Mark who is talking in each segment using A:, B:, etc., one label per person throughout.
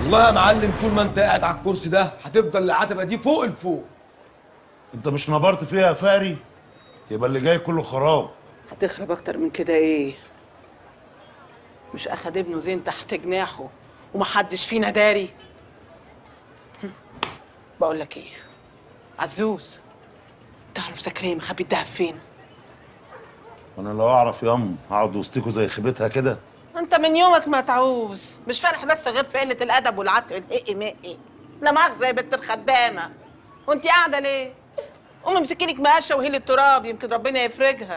A: والله يا معلم طول ما انت قاعد على الكرسي ده هتفضل العتبه دي فوق الفوق
B: انت مش نبرت فيها يا فاري يبقى اللي جاي كله خراب
C: هتخرب اكتر من كده ايه مش اخد ابنه زين تحت جناحه ومحدش فينا داري هم. بقول لك ايه عزوز تعرف زكريا مخبي الدهب فين
B: وانا لو اعرف ياما هقعد وسطيكوا زي خيبتها كده
C: انت من يومك ما تعوز مش فارح بس غير في قله الادب والعطف الإقي مقي لا مؤاخذه يا بنت الخدامه وانت قاعده ليه قومي امسكي لك مقشه وهيلي التراب يمكن ربنا يفرجها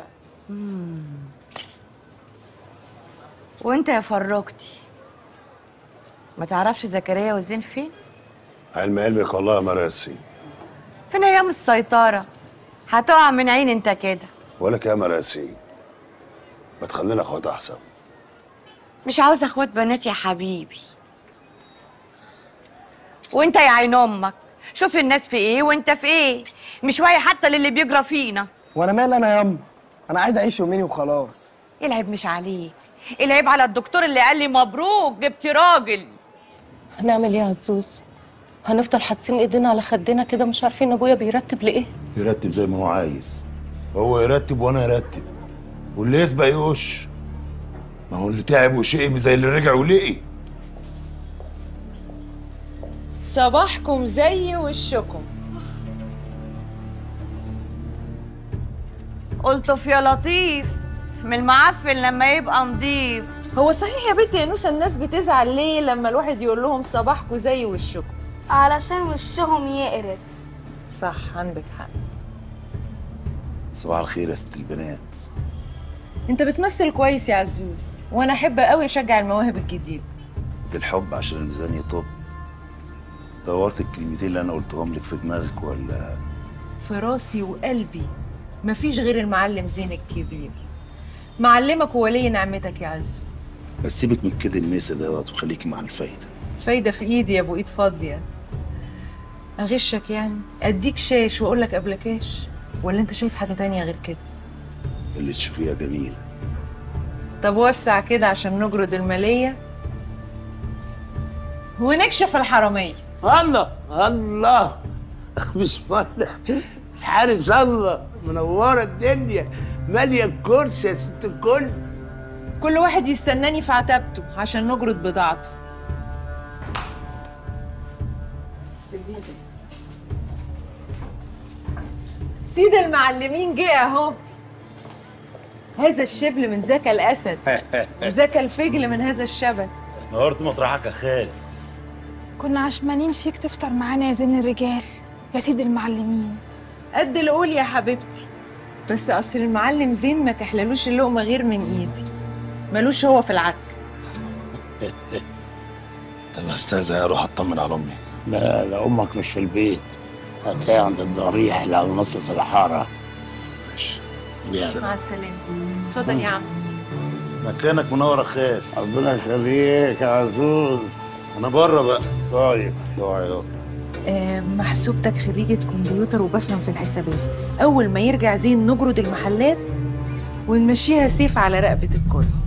D: وانت يا فروجتي ما تعرفش زكريا وزين فين
E: علم علمك والله يا مراسي
D: فين ايام السيطره هتقع من عين انت كده
E: ولك يا مراسي ما تخلينا اخوات احسن
D: مش عاوز اخوات بنات يا حبيبي وانت يا عين امك شوف الناس في ايه وانت في ايه مش واعي حتى للي بيجرى فينا
F: وانا مالي انا ياما انا عايز اعيش يوميني وخلاص
D: العيب مش عليك العيب على الدكتور اللي قال لي مبروك جبتي راجل
G: هنعمل ايه يا عزوز هنفضل حاطين ايدينا على خدنا كده مش عارفين ابويا بيرتب لايه
B: يرتب زي ما هو عايز هو يرتب وانا ارتب واللي يسبق يقش ما هو اللي تعب وشقي زي اللي رجع ولقي
H: صباحكم زي وشكم
D: قلت يا لطيف من المعفن لما يبقى نضيف
H: هو صحيح يا بنت يا نوسة الناس بتزعل ليه لما الواحد يقول لهم صباحكم زي وشكم
I: علشان وشهم يقرف
H: صح عندك حق
B: صباح الخير يا ست البنات
H: انت بتمثل كويس يا عزوز وانا احب قوي اشجع المواهب الجديده
B: بالحب عشان الميزان يطب دورت الكلمتين اللي انا قلتهم لك في دماغك ولا
H: في راسي وقلبي مفيش غير المعلم زين الكبير معلمك وولي نعمتك يا عزوز
B: بس سيبك من كده الميسه دوت وخليكي مع الفايده
H: فايده في ايدي يا ابو ايد فاضيه اغشك يعني اديك شاش واقول لك قبل كاش ولا انت شايف حاجه تانية غير كده
B: اللي تشوفيها جميله
H: طب وسع كده عشان نجرد الماليه ونكشف الحراميه
J: الله الله بسم الله الحارس الله منوره الدنيا ماليه الكرسي يا ست الكل
H: كل واحد يستناني في عتبته عشان نجرد بضاعته سيد المعلمين جه اهو هذا الشبل من ذاك الاسد وذاك الفجل من هذا الشبت
B: نورت مطرحك يا خال
I: كنا عشمانين فيك تفطر معانا يا زين الرجال يا سيد المعلمين
H: قد القول يا حبيبتي بس اصل المعلم زين ما تحللوش اللقمه غير من ايدي ملوش هو في العك
E: طب استاذ اروح اطمن على امي
J: لا لا امك مش في البيت هتلاقيها عند الضريح اللي على نص الحاره
E: ماشي
J: يلا
H: مع السلامه اتفضل يا عم
B: مكانك منور يا خال
J: ربنا يخليك يا عزوز
B: انا بره بقى
J: طيب
B: اوعي يلا
H: آه محسوبتك خريجة كمبيوتر وبفهم في الحسابات أول ما يرجع زين نجرد المحلات ونمشيها سيف على رقبة الكل